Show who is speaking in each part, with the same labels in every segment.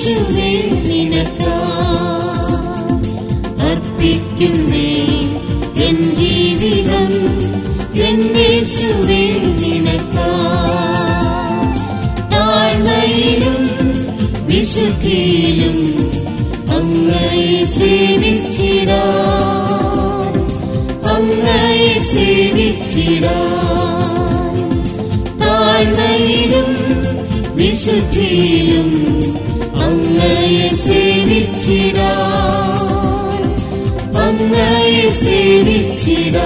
Speaker 1: യേശുവേ നിനക്കാ അർപ്പിക്കുന്നേ എൻ ജീവിതം എന്നേശുവേ നിനക്കാ താഴ്മയിലും വിശുദ്ധിയിലും അങ്ങയെ സേവിച്ചിടാ അങ്ങയെ സേവിച്ചിടാ താഴ്മയിലും വിശുദ്ധിയിലും അങ്ങയെ സേവിച്ചിടാ അങ്ങയെ സേവിച്ചിടാ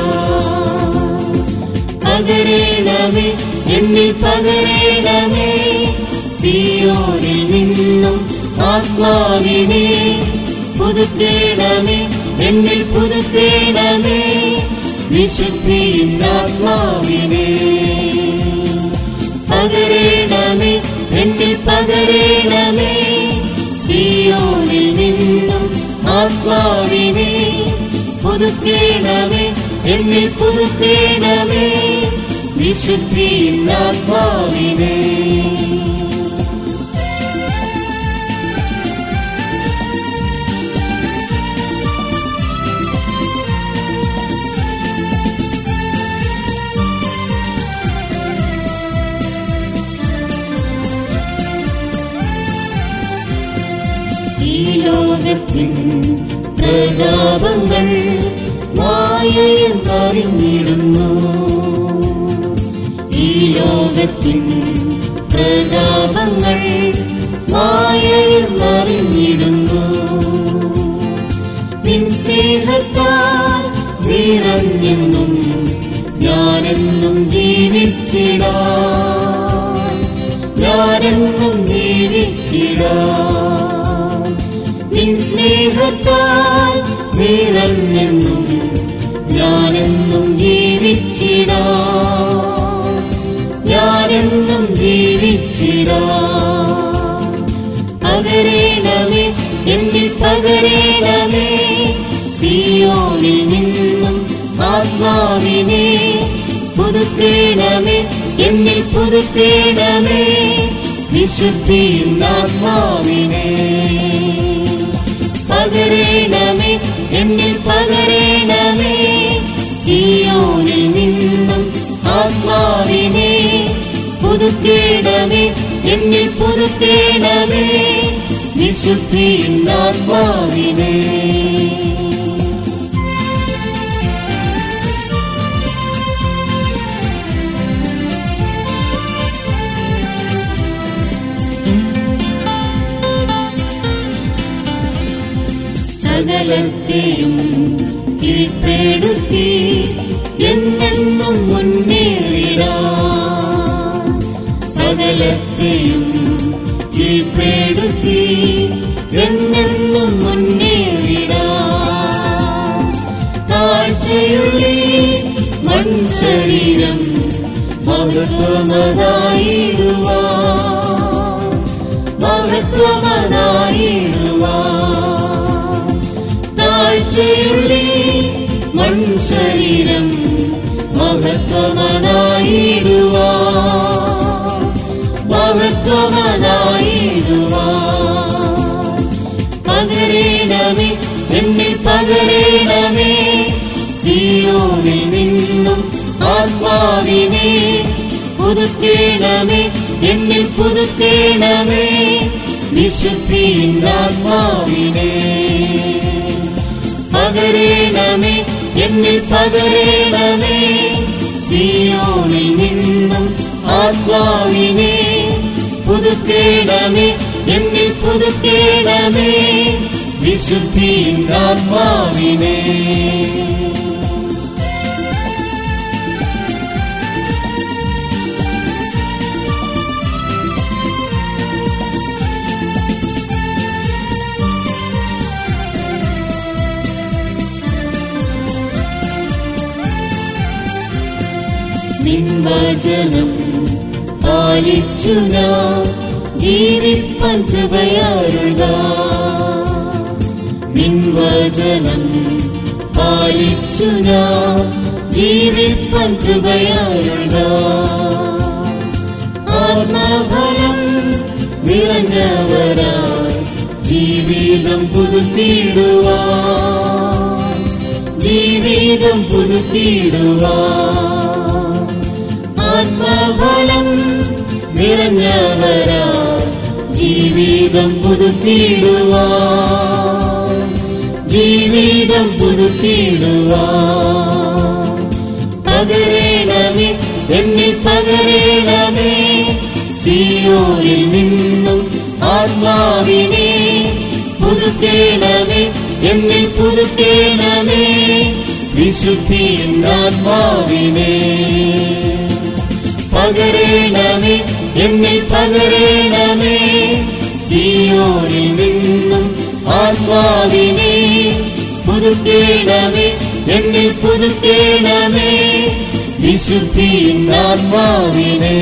Speaker 1: പകരേണമേ എന്നിൽ പകരേണമേ സിയോനിൽ നിന്നും ആത്മാവിനെ പുതുക്കേണമേ എന്നിൽ പുതുക്കേണമേ വിശുദ്ധിயின் ആത്മാവിനെ പകരേണമേ എന്നിൽ പകരേണമേ സിയോനിൽ നിന്നും ആത്മാവിനെ പുതുക്കേണമേ എന്നിൽ പുതുക്കേണമേ വിശുദ്ധിயின் ആത്മാവിനെ ഈ ലോകത്തിൻ പ്രതാപങ്ങൾ മായയെന്നറിഞ്ഞിടുന്നു ഈ ലോകത്തിൻ പ്രതാപങ്ങൾ മായയെന്നറിഞ്ഞിടുന്നു നിൻ സ്നേഹത്താൽ നിറഞ്ഞെന്നും ഞാനെന്നും ജീവിച്ചിടാം ഞാനെന്നും ജീവിച്ചിടാം നിൻ സ്നേഹത്താൽ നിറഞ്ഞെന്നും ഞാനെന്നും ജീവിച്ചിടാം ഞാനെന്നും ജീവിച്ചിടാം പകരേണമേ എന്നിൽ പകരേണമേ സിയോനിൽ നിന്നും ആത്മാവിനെ പുതുക്കേണമേ എന്നിൽ പുതുക്കേണമേ വിശുദ്ധിയും ആത്മാവിനെ പകരേണമേ എന്നിൽ പകരേണമേ സിയോനിൽ നിന്നും ആത്മാവിനെ പുതുക്കേണമേ എന്നിൽ പുതുക്കേണമേ വിശുദ്ധിയും ആത്മാവിനെ സകലത്തെയും കീഴ്പ്പെടുത്തി എന്നെന്നും മുന്നേറിടാ സകലത്തെയും കീഴ്പ്പെടുത്തി എന്നെന്നും മുന്നേറിടാ താഴ്ചയുള്ളി മൺശരീരം മഹത്വമതായിടുവാ മഹത്വമതായിടുവാ താഴ്ചയുള്ളി മൺശരീരം മഹത്വമതായിടുവാ മഹത്വമതായിടുവാ പകരേണമേ എന്നിൽ പകരേണമേ സിയോനിൽ നിന്നും ആത്മാവിനെ പുതുക്കേണമേ എന്നിൽ പുതുക്കേണമേ വിശുദ്ധിயின் ആത്മാവിനെ പകരേണമേ എന്നിൽ പകരേണമേ സിയോനിൽ നിന്നും ആത്മാവിനെ പുതുക്കേണമേ എന്നിൽ പുതുക്കേണമേ വിശുദ്ധിயின் ആത്മാവിനെ നിൻവചനം പാലിച്ചു ഞാൻ ജീവിപ്പാൻ കൃപയാരുക നിൻവചനം പാലിച്ചു ഞാൻ ജീവിപ്പാൻ കൃപയാരുക ആത്മഫലം നിറഞ്ഞവരായി ജീവിതം പുതുക്കിടുവാ ജീവിതം പുതുക്കിടുവാ ആത്മബലം നിറഞ്ഞവരാ ജീവിതം പുതുക്കിടുവാ ജീവിതം പുതുക്കിടുവാ പകരേണമേ എന്നിൽ പകരേണമേ സിയോനിൽ നിന്നും ആത്മാവിനെ പുതുക്കേണമേ എന്നിൽ പുതുക്കേണമേ വിശുദ്ധിയിൽ ആത്മാവിനെ പകരേണമേ എന്നിൽ പകരേണമേ സിയോനിൽ നിന്നും ആത്മാവിനെ പുതുക്കേണമേ എന്നിൽ പുതുക്കേണമേ വിശുദ്ധിയിൽ ആത്മാവിനെ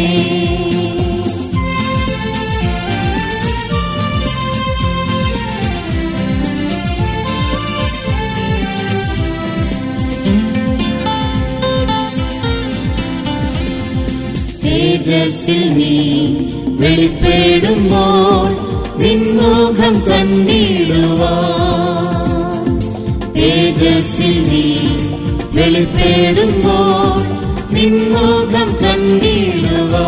Speaker 1: തേജസ്സിൽ നീ വെളിപ്പെടുമ്പോൾ നിൻമുഖം കണ്ടിടുവാ തേജസ്സിൽ നീ വെളിപ്പെടുമ്പോൾ നിൻമുഖം കണ്ടിടുവാ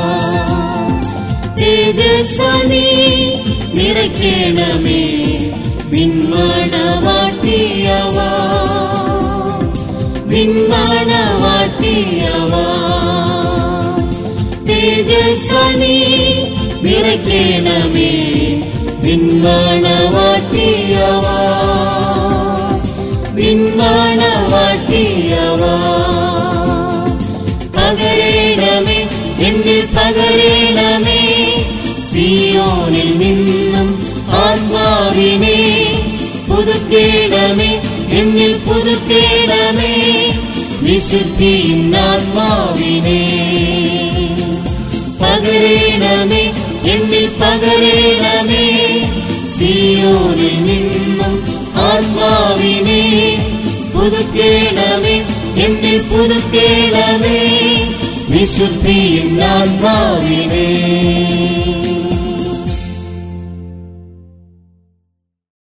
Speaker 1: തേജസ്വനീ നിറയ്ക്കണമേ നിന്മണവാട്ടിയവാ നിന്മണവാട്ടിയവാ തേജസ്വനീ നിറയ്ക്കണമേ നിന്മണവാട്ടിയവാ നിന്മണവാട്ടിയവാ പകരേണമേ എന്നിൽ പകരേണമേ സിയോനിൽ നിന്നും ആത്മാവിനെ പുതുക്കേണമേ എന്നിൽ പുതുക്കേണമേ വിശുദ്ധിயின் ആത്മാവിനെ പകരേണമേ എന്നിൽ പകരേണമേ സിയോനിൽ നിന്നും ആത്മാവിനെ പുതുക്കേണമേ എന്നിൽ പുതുക്കേണമേ വിശുദ്ധിയിൽ ആത്മാവിനെ